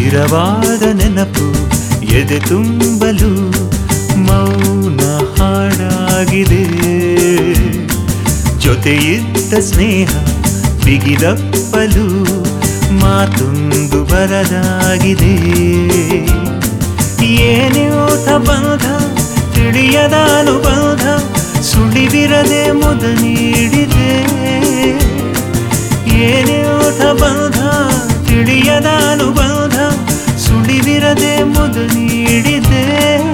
ಚಿರವಾದ ನೆನಪು ಎದೆ ತುಂಬಲು ಮೌನ ಹಾಡಾಗಿದೆ ಜೊತೆಯಿದ್ದ ಸ್ನೇಹ ಬಿಗಿದಪ್ಪಲು ಮಾತೊಂದು ಬರದಾಗಿದೆ ಏನ್ಯೂತ ಬಂಧ ತಿಳಿಯದ ಅನುಬಂಧ ಸುಳಿವಿರದೆ ಮುದ ನೀಡಿದೆ ಏನ್ಯೂತ ಬಂಧ ತಿಳಿಯದ ಅನುಬಂಧ ಸುಳಿವಿರದೆ ಮುದ ನೀಡಿದೆ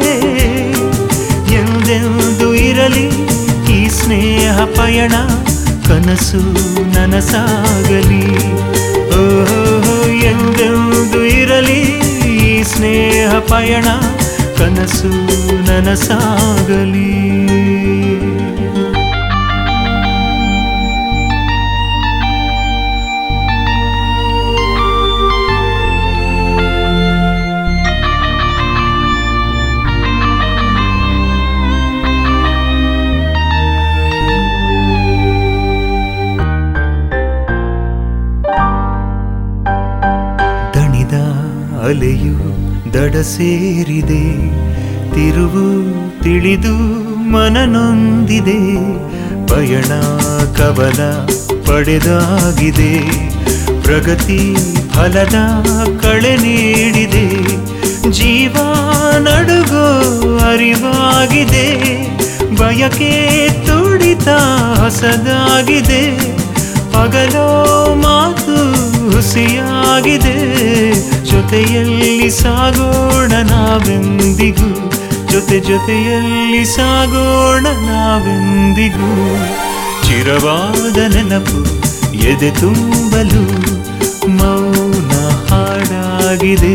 ಎಂದೆಂದು ಇರಲಿ ಈ ಸ್ನೇಹ ಪಯಣ ಕನಸು ನನಸಾಗಲಿ ಓಹೋ ಎಂದೆಂದು ಇರಲಿ ಈ ಸ್ನೇಹ ಪಯಣ ಕನಸು ನನಸಾಗಲಿ ದಣಿದ ಅಲೆಯು ದಡ ಸೇರಿದೆ ತಿರುವು ತಿಳಿದು ಮನನೊಂದಿದೆ ಪಯಣ ಕವಲ ಪಡೆದಾಗಿದೆ ಪ್ರಗತಿ ಫಲದ ಕಳೆ ನೀಡಿದೆ ಜೀವ ನಡುಗೋ ಅರಿವಾಗಿದೆ ಬಯಕೆ ತುಡಿತ ಹೊಸದಾಗಿದೆ ಪಗಲೋ ಮಾತು ಹುಸಿಯಾಗಿದೆ ಜೊತೆಯಲ್ಲಿ ಸಾಗೋಣ ನಾವೆಂದಿಗೂ ಜೊತೆ ಜೊತೆಯಲ್ಲಿ ಸಾಗೋಣ ನಾವೆಂದಿಗೂ ಚಿರವಾದ ನೆನಪು ಎದೆ ತುಂಬಲು ಮೌನ ಹಾಡಾಗಿದೆ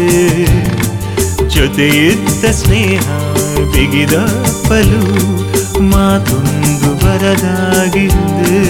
ಜೊತೆಯಿದ್ದ ಸ್ನೇಹ ಬಿಗಿದಪ್ಪಲು ಮಾತೊಂದು ಬರದಾಗಿದೆ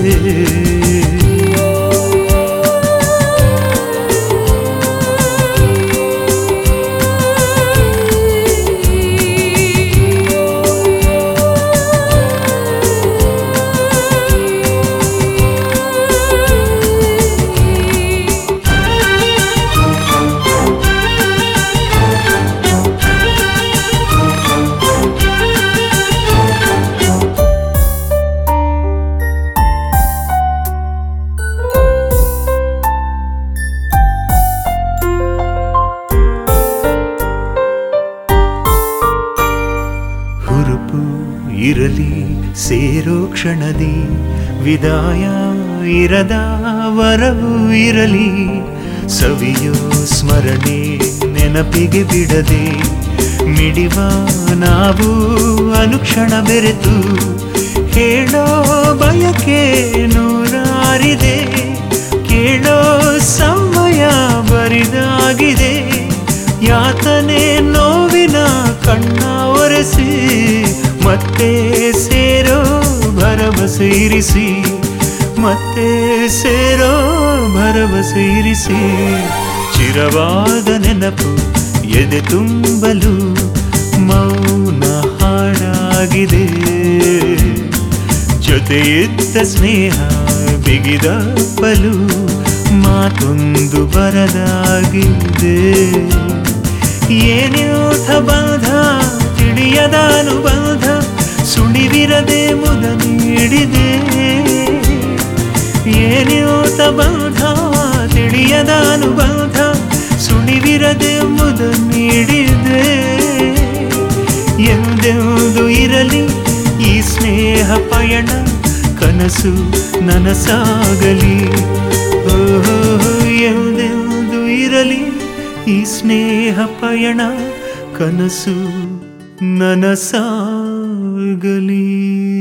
ಹುರುಪು ಇರಲಿ ಸೇರೋ ಕ್ಷಣದಿ ವಿದಾಯ ಇರದ ವರವು ಇರಲಿ ಸವಿಯೋ ಸ್ಮರಣೆ ನೆನಪಿಗೆ ಬಿಡದೆ ಮಿಡಿವ ನಾವು ಅನುಕ್ಷಣ ಬೆರೆತು ಹೇಳೋ ಬಯಕೆ ನೂರಾರಿದೆ ಕೇಳೋ ಸಮಯ ಬರಿದಾಗಿದೆ ಯಾತನೆ ನೋವಿನ ಕಣ್ಣ ಒರೆಸಿ ಮತ್ತೆ ಸೇರೋ ಭರವಸೆ ಇರಿಸಿ ಮತ್ತೆ ಸೇರೋ ಭರವಸೆ ಇರಿಸಿ ಚಿರವಾದ ನೆನಪು ಎದೆ ತುಂಬಲು ಮೌನ ಹಾಡಾಗಿದೆ ಜೊತೆಯಿದ್ದ ಸ್ನೇಹ ಬಿಗಿದಪ್ಪಲು ಮಾತೊಂದು ಬರದಾಗಿದೆ ಏನ್ಯೂಥ ಬಾಧ ತಿಳಿಯದ ಅನುಬಂಧ ಸುಳಿವಿರದೆ ಮುದ ನೀಡಿದೆ ಏನ್ಯೂತ ಬಾಧ ತಿಳಿಯದ ಅನುಬಂಧ ಸುಳಿವಿರದೆ ಮುದ ನೀಡಿದೆ ಎಂದೆಂದು ಇರಲಿ ಈ ಸ್ನೇಹ ಪಯಣ ಕನಸು ನನಸಾಗಲಿ ಓಹೋ ಎಂದೆಂದು ಇರಲಿ ಈ ಸ್ನೇಹ ಪಯಣ ಕನಸು ನನಸಾಗಲಿ